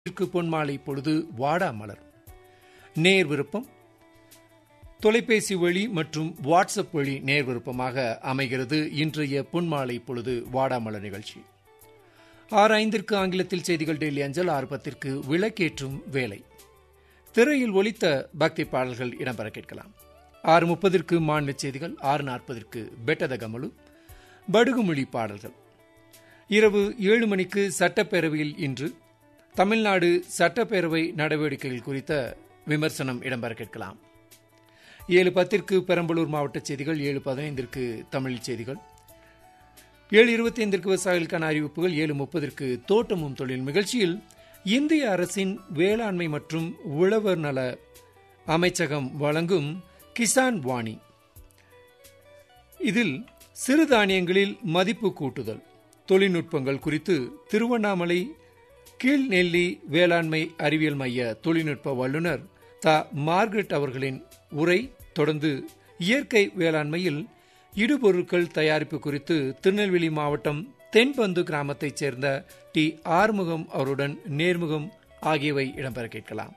இதற்கு பொன்மாலை பொழுது வாடா மலர் நேர் விருப்பம் தொலைபேசி வழி மற்றும் வாட்ஸ்அப் வழி நேர் விருப்பமாக அமைகிறது இன்றைய பொன்மாலை பொழுது வாடாமலர் நிகழ்ச்சி ஆறு ஐந்திற்கு ஆங்கிலத்தில் செய்திகள் டெய்லி அஞ்சல் ஆறு பத்திற்கு விளக்கேற்றும் வேலை திரையில் ஒலித்த பக்தி பாடல்கள் இடம்பெற கேட்கலாம் ஆறு முப்பதற்கு மாநில செய்திகள் ஆறு நாற்பதற்கு பெட்டத கமலு படுகுமொழி பாடல்கள் இரவு ஏழு மணிக்கு சட்டப்பேரவையில் இன்று தமிழ்நாடு சட்டப்பேரவை நடவடிக்கைகள் குறித்த விமர்சனம் இடம்பெற கேட்கலாம் ஏழு பத்திற்கு பெரம்பலூர் மாவட்ட செய்திகள் ஏழு பதினைந்திற்கு தமிழ் செய்திகள் ஏழு இருபத்தி ஐந்திற்கு விவசாயிகளுக்கான அறிவிப்புகள் ஏழு முப்பதற்கு தோட்டமும் தொழில் நிகழ்ச்சியில் இந்திய அரசின் வேளாண்மை மற்றும் உழவர் நல அமைச்சகம் வழங்கும் கிசான் வாணி இதில் சிறுதானியங்களில் மதிப்பு கூட்டுதல் தொழில்நுட்பங்கள் குறித்து திருவண்ணாமலை கீழ்நெல்லி வேளாண்மை அறிவியல் மைய தொழில்நுட்ப வல்லுநர் த மார்கரெட் அவர்களின் உரை தொடர்ந்து இயற்கை வேளாண்மையில் இடுபொருட்கள் தயாரிப்பு குறித்து திருநெல்வேலி மாவட்டம் தென்பந்து கிராமத்தைச் சேர்ந்த டி ஆறுமுகம் அவருடன் நேர்முகம் ஆகியவை இடம்பெற கேட்கலாம்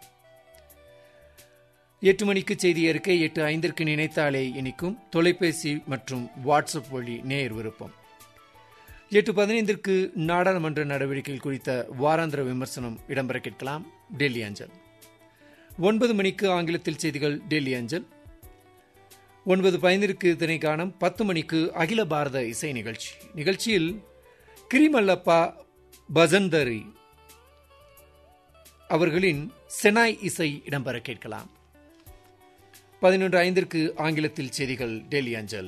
எட்டு மணிக்கு செய்தி அறிக்கை எட்டு ஐந்திற்கு நினைத்தாலே இனிக்கும் தொலைபேசி மற்றும் வாட்ஸ்அப் வழி நேர் விருப்பம் எட்டு பதினைந்திற்கு நாடாளுமன்ற நடவடிக்கைகள் குறித்த வாராந்திர விமர்சனம் இடம்பெற கேட்கலாம் டெல்லி அஞ்சல் ஒன்பது மணிக்கு ஆங்கிலத்தில் செய்திகள் டெல்லி அஞ்சல் ஒன்பது பதினைந்திற்கு திணைக்கானம் பத்து மணிக்கு அகில பாரத இசை நிகழ்ச்சி நிகழ்ச்சியில் கிரிமல்லப்பா பசந்தரி அவர்களின் செனாய் இசை இடம்பெற கேட்கலாம் பதினொன்று ஐந்திற்கு ஆங்கிலத்தில் செய்திகள் டெல்லி அஞ்சல்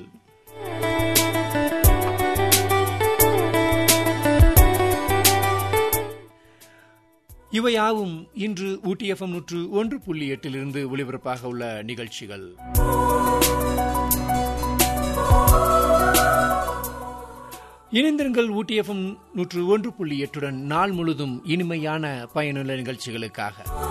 இவையாவும் இன்று ஊட்டி எஃப்எம் நூற்று ஒன்று புள்ளி எட்டிலிருந்து ஒளிபரப்பாக உள்ள நிகழ்ச்சிகள் இணைந்திருங்கள் ஊட்டி எஃப்எம் நூற்று ஒன்று புள்ளி எட்டுடன் நாள் முழுதும் இனிமையான பயனுள்ள நிகழ்ச்சிகளுக்காக